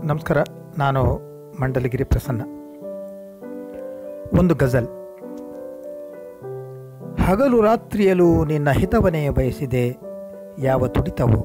ನಮಸ್ಕಾರ ನಾನು ಮಂಡಲಗಿರಿ ಪ್ರಸನ್ನ ಒಂದು ಗಜಲ್ ಹಗಲು ರಾತ್ರಿಯಲ್ಲೂ ನಿನ್ನ ಹಿತವನೇ ಬಯಸಿದೆ ಯಾವ ತುಡಿತವು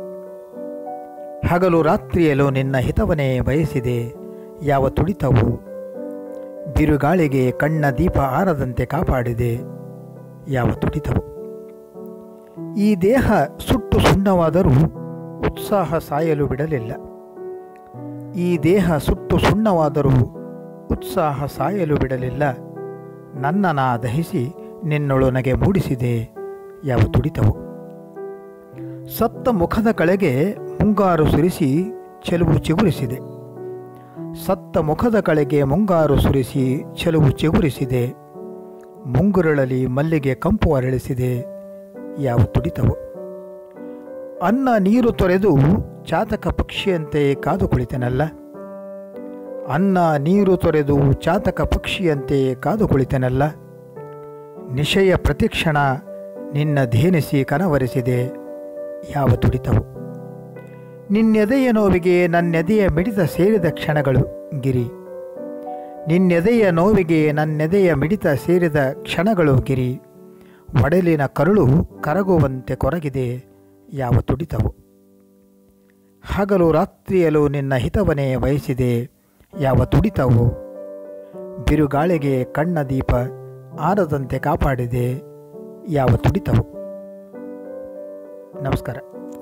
ಹಗಲು ರಾತ್ರಿಯಲ್ಲೂ ನಿನ್ನ ಹಿತವನೇ ಬಯಸಿದೆ ಯಾವ ತುಡಿತವು ಬಿರುಗಾಳಿಗೆ ಕಣ್ಣ ದೀಪ ಆರದಂತೆ ಕಾಪಾಡಿದೆ ಯಾವ ತುಡಿತವು ಈ ದೇಹ ಸುಟ್ಟು ಸುಣ್ಣವಾದರೂ ಉತ್ಸಾಹ ಸಾಯಲು ಬಿಡಲಿಲ್ಲ ಈ ದೇಹ ಸುಟ್ಟು ಸುಣ್ಣವಾದರೂ ಉತ್ಸಾಹ ಸಾಯಲು ಬಿಡಲಿಲ್ಲ ನನ್ನ ನಾ ದಹಿಸಿ ನಿನ್ನೊಳನಗೆ ಮೂಡಿಸಿದೆ ಯಾವ ತುಡಿತವು ಸತ್ತ ಮುಖದ ಕಳೆಗೆ ಮುಂಗಾರು ಸುರಿಸಿ ಚೆಲುವು ಚಿಗುರಿಸಿದೆ ಸತ್ತ ಮುಖದ ಕಳೆಗೆ ಮುಂಗಾರು ಸುರಿಸಿ ಚೆಲುವು ಚಿಗುರಿಸಿದೆ ಮುಂಗುರಳಲಿ ಮಲ್ಲಿಗೆ ಕಂಪು ಅರಳಿಸಿದೆ ಯಾವ ತುಡಿತವು ಅನ್ನ ನೀರು ತೊರೆದು ಚಾತಕ ಪಕ್ಷಿಯಂತೆ ಕಾದು ಕುಳಿತೆನಲ್ಲ ಅನ್ನ ನೀರು ತೊರೆದು ಚಾತಕ ಪಕ್ಷಿಯಂತೆ ಕಾದು ಕುಳಿತೆನಲ್ಲ ನಿಶಯ ಪ್ರತಿಕ್ಷಣ ನಿನ್ನ ಧೇನಿಸಿ ಕನವರಿಸಿದೆ ಯಾವ ತುಡಿತವು ನಿನ್ನೆದೆಯ ನೋವಿಗೆ ನನ್ನೆದೆಯ ಮಿಡಿತ ಸೇರಿದ ಕ್ಷಣಗಳು ಗಿರಿ ನಿನ್ನೆದೆಯ ನೋವಿಗೆ ನನ್ನೆದೆಯ ಮಿಡಿತ ಸೇರಿದ ಕ್ಷಣಗಳು ಗಿರಿ ಒಡಲಿನ ಕರುಳು ಕರಗುವಂತೆ ಕೊರಗಿದೆ ಯಾವ ತುಡಿತವು ಹಗಲು ರಾತ್ರಿಯಲ್ಲೂ ನಿನ್ನ ಹಿತವನೇ ಬಯಸಿದೆ ಯಾವ ತುಡಿತವು ಬಿರುಗಾಳಿಗೆ ಕಣ್ಣ ದೀಪ ಆರದಂತೆ ಕಾಪಾಡಿದೆ ಯಾವ ತುಡಿತವು ನಮಸ್ಕಾರ